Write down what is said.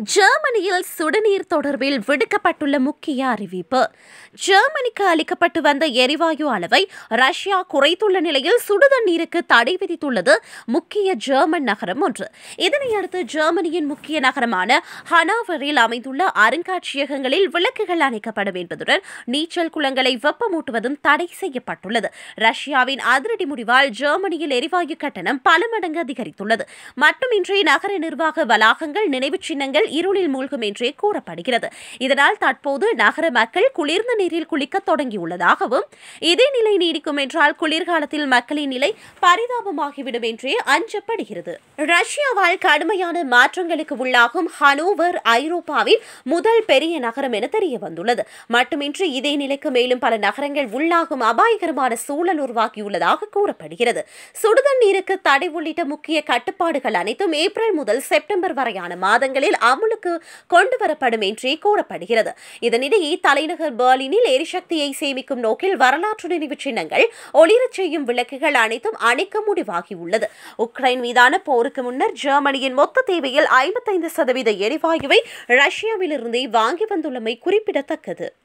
ஜெர்மனியில் சுடுநீர் தொடர்பில் விடுக்கப்பட்டுள்ள முக்கிய அறிவிப்பு ஜெர்மனிக்கு அளிக்கப்பட்டு வந்த எரிவாயு அளவை ரஷ்யா குறைத்துள்ள நிலையில் சுடுதண்ணீருக்கு தடை விதித்துள்ளது முக்கிய ஜெர்மன் நகரம் ஒன்று இதனையடுத்து ஜெர்மனியின் முக்கிய நகரமான ஹனாவரில் அமைந்துள்ள அருங்காட்சியகங்களில் விளக்குகள் அணைக்கப்படும் என்பதுடன் நீச்சல் குளங்களை வெப்பமூட்டுவதும் தடை செய்யப்பட்டுள்ளது ரஷ்யாவின் அதிரடி முடிவால் ஜெர்மனியில் எரிவாயு கட்டணம் பல மடங்கு அதிகரித்துள்ளது மட்டுமின்றி நகர நிர்வாக வளாகங்கள் நினைவுச் சின்னங்கள் இருளில் மூழ்கும் என்றே கூறப்படுகிறது இதனால் தற்போது நகர மக்கள் குளிர்ந்த நீரில் குளிக்க தொடங்கியுள்ளதாகவும் இதே நிலை நீடிக்கும் என்றால் குளிர்காலத்தில் மக்களின் நிலை பரிதாபமாகிவிடும் என்றே அஞ்சப்படுகிறது ரஷ்யாவால் கடுமையான மாற்றங்களுக்கு உள்ளாகும் ஹனோவர் ஐரோப்பாவின் முதல் பெரிய நகரம் என தெரிய வந்துள்ளது மட்டுமின்றி இதே நிலைக்கு மேலும் பல நகரங்கள் உள்ளாகும் அபாயகரமான சூழல் உருவாகியுள்ளதாக கூறப்படுகிறது சுடுதண்ணீருக்கு தடை உள்ளிட்ட முக்கிய கட்டுப்பாடுகள் அனைத்தும் ஏப்ரல் முதல் செப்டம்பர் வரையான மாதங்களில் அமுலுக்கு கொண்டு வரப்படும் என்றே கூறப்படுகிறது இதனிடையே தலைநகர் பெர்லினில் எரிசக்தியை சேமிக்கும் நோக்கில் வரலாற்று நினைவுச் சின்னங்கள் ஒளிரச் செய்யும் விளக்குகள் அனைத்தும் அணைக்க முடிவாகியுள்ளது உக்ரைன் மீதான போருக்கு முன்னர் ஜெர்மனியின் மொத்த தேவையில் ஐம்பத்தைந்து சதவீத எரிவாயுவை ரஷ்யாவிலிருந்தே வாங்கி வந்துள்ளமை குறிப்பிடத்தக்கது